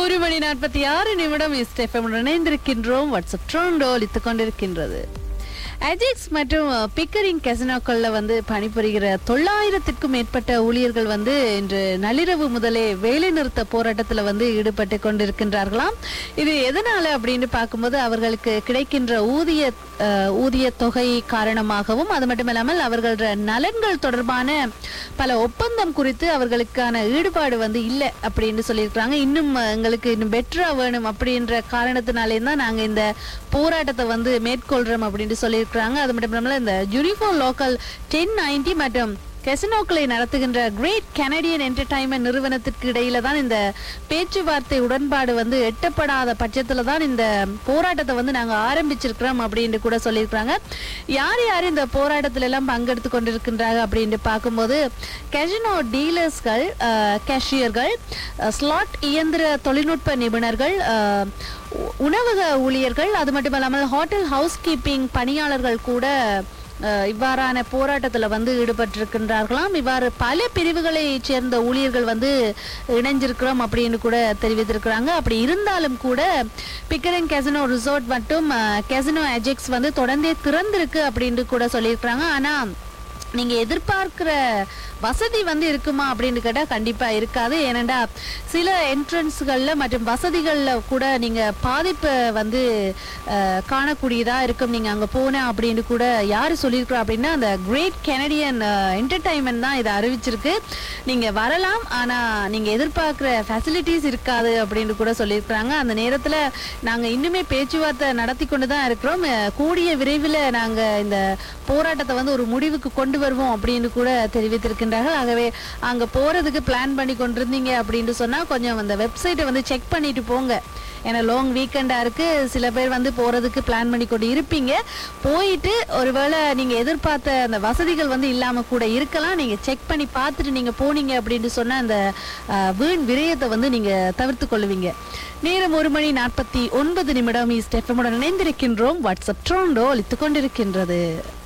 ஒரு மணி நாற்பத்தி ஆறு நிமிடம் ஸ்டெஃபம் இணைந்திருக்கின்றோம் வாட்ஸ்அப் ட்ரோண்டோ ஒலித்துக் கொண்டிருக்கின்றது அஜெக்ஸ் மற்றும் பிக்கரிங் கெசனோக்கள்ல வந்து பணிபுரிகிற தொள்ளாயிரத்திற்கும் மேற்பட்ட ஊழியர்கள் வந்து இன்று நள்ளிரவு முதலே வேலை நிறுத்த போராட்டத்தில் வந்து ஈடுபட்டு கொண்டிருக்கின்றார்களாம் இது எதனால அப்படின்னு பார்க்கும்போது அவர்களுக்கு கிடைக்கின்ற ஊதிய அஹ், ஊதிய தொகை காரணமாகவும் அது மட்டுமில்லாமல் அவர்கள நலன்கள் தொடர்பான பல ஒப்பந்தம் குறித்து அவர்களுக்கான ஈடுபாடு வந்து இல்லை அப்படின்னு சொல்லியிருக்கிறாங்க இன்னும் எங்களுக்கு இன்னும் பெட்டரா வேணும் அப்படின்ற காரணத்தினாலே தான் நாங்க இந்த போராட்டத்தை வந்து மேற்கொள்றோம் அப்படின்னு சொல்லியிருக்கிறாங்க அது மட்டும் இல்லாமல் இந்த யூனிஃபார்ம் லோக்கல் டென் நைன்டி மற்றும் கெசனோக்களை நடத்துகின்ற கிரேட் கனடியன் என்டர்டைன்மெண்ட் நிறுவனத்திற்கு இடையில தான் இந்த பேச்சுவார்த்தை உடன்பாடு வந்து எட்டப்படாத பட்சத்துல தான் இந்த போராட்டத்தை வந்து நாங்க ஆரம்பிச்சிருக்கிறோம் அப்படின்னு கூட சொல்லியிருக்கிறாங்க யார் யார் இந்த போராட்டத்துல எல்லாம் பங்கெடுத்து கொண்டிருக்கின்றாங்க அப்படின்னு பார்க்கும்போது கெசினோ டீலர்ஸ்கள் கேஷியர்கள் ஸ்லாட் இயந்திர தொழில்நுட்ப நிபுணர்கள் அஹ், உ- உணவக ஊழியர்கள் அது மட்டுமல்லாமல் ஹோட்டல் ஹவுஸ் கீப்பிங் பணியாளர்கள் கூட அஹ், இவ்வாறான போராட்டத்துல வந்து ஈடுபட்டிருக்கின்றார்களாம் இவ்வாறு பல பிரிவுகளை சேர்ந்த ஊழியர்கள் வந்து இணைஞ்சிருக்கிறோம் அப்படின்னு கூட தெரிவித்திருக்கிறாங்க அப்படி இருந்தாலும் கூட பிக்கரிங் கெசினோ ரிசார்ட் மற்றும் கெசினோ அஜெக்ஸ் வந்து தொடர்ந்தே திறந்திருக்கு அப்படின்னு கூட சொல்லியிருக்கிறாங்க ஆனா நீங்க எதிர்பார்க்கிற வசதி வந்து இருக்குமா அப்படின்னு கேட்டா கண்டிப்பா இருக்காது ஏனண்டா சில என்ட்ரன்ஸ்கள்ல மற்றும் வசதிகள்ல கூட நீங்க பாதிப்பை வந்து அஹ், காணக்கூடியதா இருக்கும் நீங்க அங்க போன அப்படின்னு கூட யாரு சொல்லியிருக்கிறா அப்படின்னா அந்த கிரேட் கெனடியன் என்டர்டைன்மெண்ட் தான் இதை அறிவிச்சிருக்கு நீங்க வரலாம் ஆனா நீங்க எதிர்பார்க்கிற ஃபெசிலிட்டிஸ் இருக்காது அப்படின்னு கூட சொல்லியிருக்கிறாங்க அந்த நேரத்துல நாங்க இன்னுமே பேச்சுவார்த்தை நடத்தி கொண்டு தான் இருக்கிறோம் அஹ், கூடிய விரைவில் நாங்க இந்த போராட்டத்தை வந்து ஒரு முடிவுக்கு கொண்டு வருவோம் அப்படின்னு கூட தெரிவித்திருக்கின்றார்கள் ஆகவே அங்க போறதுக்கு பிளான் பண்ணி கொண்டிருந்தீங்க அப்படின்னு சொன்னா கொஞ்சம் அந்த வெப்சைட்டை வந்து செக் பண்ணிட்டு போங்க ஏன்னா லாங் வீக்கெண்டா இருக்கு சில பேர் வந்து போறதுக்கு பிளான் பண்ணி கொண்டு இருப்பீங்க போயிட்டு ஒருவேளை நீங்க எதிர்பார்த்த அந்த வசதிகள் வந்து இல்லாம கூட இருக்கலாம் நீங்க செக் பண்ணி பார்த்துட்டு நீங்க போனீங்க அப்படின்னு சொன்னா அந்த அஹ், வீண் விரயத்தை வந்து நீங்க தவிர்த்து கொள்ளுவீங்க நேரம் ஒரு மணி நாற்பத்தி ஒன்பது நிமிடம் ஸ்டெஃபமுடன் இணைந்திருக்கின்றோம் வாட்ஸ்அப் ட்ரோண்டோ அளித்துக் கொண்டிருக்கின்றது